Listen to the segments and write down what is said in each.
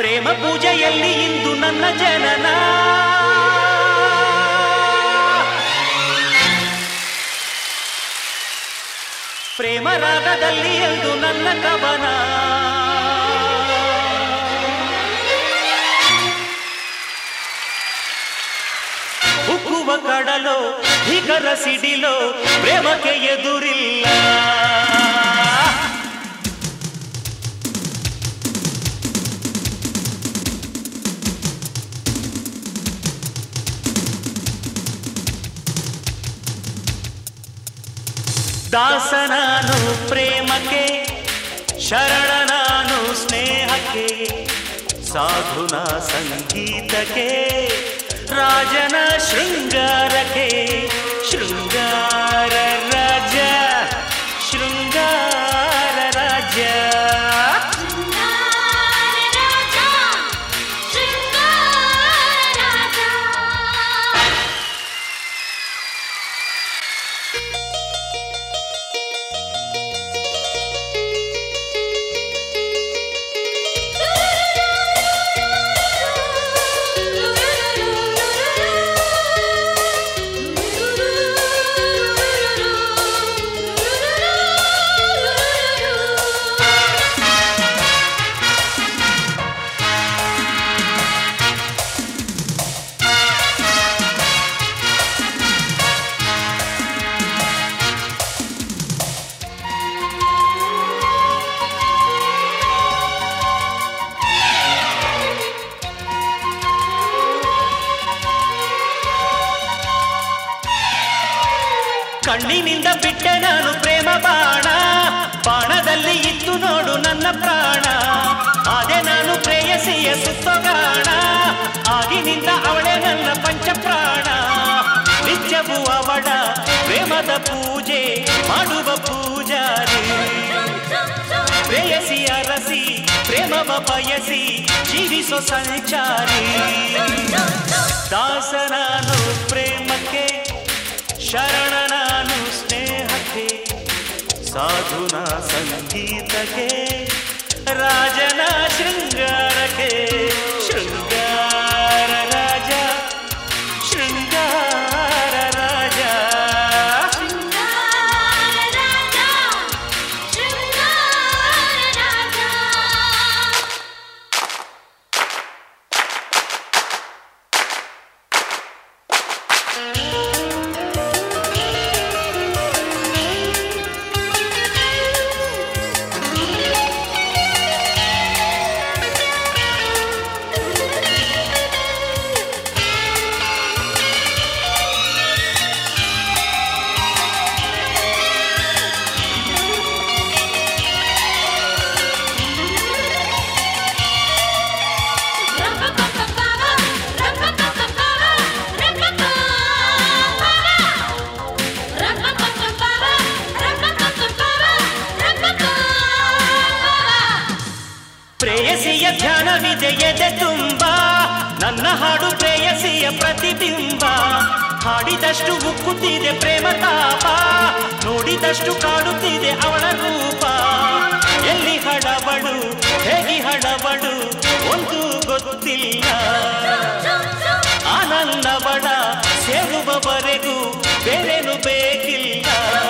ಪ್ರೇಮ ಪೂಜೆಯಲ್ಲಿ ಇಂದು ನನ್ನ ಜನನ ಪ್ರೇಮ ರಾಗದಲ್ಲಿ ಎಂದು ನನ್ನ ಕವನ ಉಕ್ಕುವ ಕಡಲೋ ಭೀಕರ ಸಿಡಿಲೋ ಪ್ರೇಮಕ್ಕೆ ಎದುರಿಲ್ಲ ದಾಸ ನಾನು ಪ್ರೇಮಕ್ಕೆ ಶರಣ ನಾನು ಸ್ನೇಹಕ್ಕೆ ಸಾಧುನ ಸಂಗೀತಕ್ಕೆ ರಾಜನ ಶೃಂಗಾರಕ್ಕೆ ಶೃಂಗಾರ ರಾಜ ಶೃಂಗಾರ ರಾಜ ಶೃಂಗಾರ ರಾಜ ಶೃಂಗಾರ ರಾಜ ಕಣ್ಣಿನಿಂದ ಬಿಟ್ಟೆ ನಾನು ಪ್ರೇಮ ಬಾಣ ಬಾಣದಲ್ಲಿ ಇತ್ತು ನೋಡು ನನ್ನ ಪ್ರಾಣ ಅದೇ ನಾನು ಪ್ರೇಯಸಿಯ ಸುತ್ತಗಾಣ ಆಗಿನಿಂದ ಅವಳೇ ನನ್ನ ಪಂಚಪ್ರಾಣ ನಿತ್ಯವೂ ಅವಳ ಪ್ರೇಮದ ಪೂಜೆ ಮಾಡುವ ಪೂಜಾರಿ ಪ್ರೇಯಸಿ ಅರಸಿ ಪ್ರೇಮವ ಬಯಸಿ ಜೀವಿಸೋ ಸಂಚಾರಿ ದಾಸ ನಾನು ಪ್ರೇಮಕ್ಕೆ ಶರಣ ನಾನು ಸ್ನೇಹಕ್ಕೆ ಸಾಧುನ ಸಂಗೀತಕ್ಕೆ ರಾಜನ ಶೃಂಗಾರಕ್ಕೆ ಶೃಂಗಾರ ರಾಜ ಶೃಂಗಾರ ರಾಜ ಶೃಂಗಾರ ರಾಜ ಶೃಂಗಾರ ರಾಜ ಪ್ರೇಯಸಿಯ ಧ್ಯಾನವಿದೆ ಎದೆ ತುಂಬ ನನ್ನ ಹಾಡು ಪ್ರೇಯಸಿಯ ಪ್ರತಿಬಿಂಬ ಹಾಡಿದಷ್ಟು ಉಕ್ಕುತ್ತಿದೆ ಪ್ರೇಮ ತಾಪ ನೋಡಿದಷ್ಟು ಕಾಡುತ್ತಿದೆ ಅವಳ ರೂಪ ಎಲ್ಲಿ ಹಡವಳು ಹೇಗೆ ಹಡವಳು ಒಂದು ಗೊತ್ತಿಲ್ಲ ಆನಂದವಳ ಸೇರುವವರೆಗೂ ಬೇರೇನು ಬೇಕಿಲ್ಲ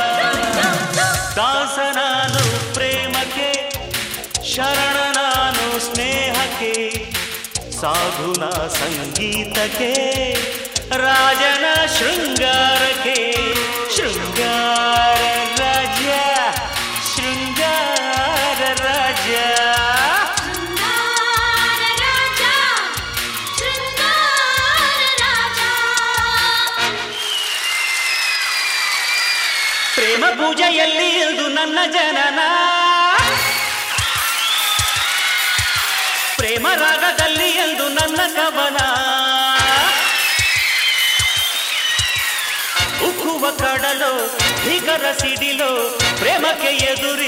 ದಾಸ ನಾನು ಪ್ರೇಮಕ್ಕೆ ಶರಣ ನಾನು ಸ್ನೇಹಕ್ಕೆ ಸಾಧುನ ಸಂಗೀತಕ್ಕೆ ರಾಜನ ಶೃಂಗಾರಕ್ಕೆ ಶೃಂಗಾರ ರಾಜ ಶೃಂಗಾರ ರಾಜ ಪ್ರೇಮ ಪೂಜೆಯಲ್ಲಿ ಇದು ನನ್ನ ಜನನ ಪ್ರೇಮ ರಾಗದಲ್ಲಿ ಎಂದು ನನ್ನ ಕವನ ಉಕ್ಕುವ ಕಡಲು ಭೀಕರ ಸಿಡಿಲು ಪ್ರೇಮಕ್ಕೆ ಎದುರು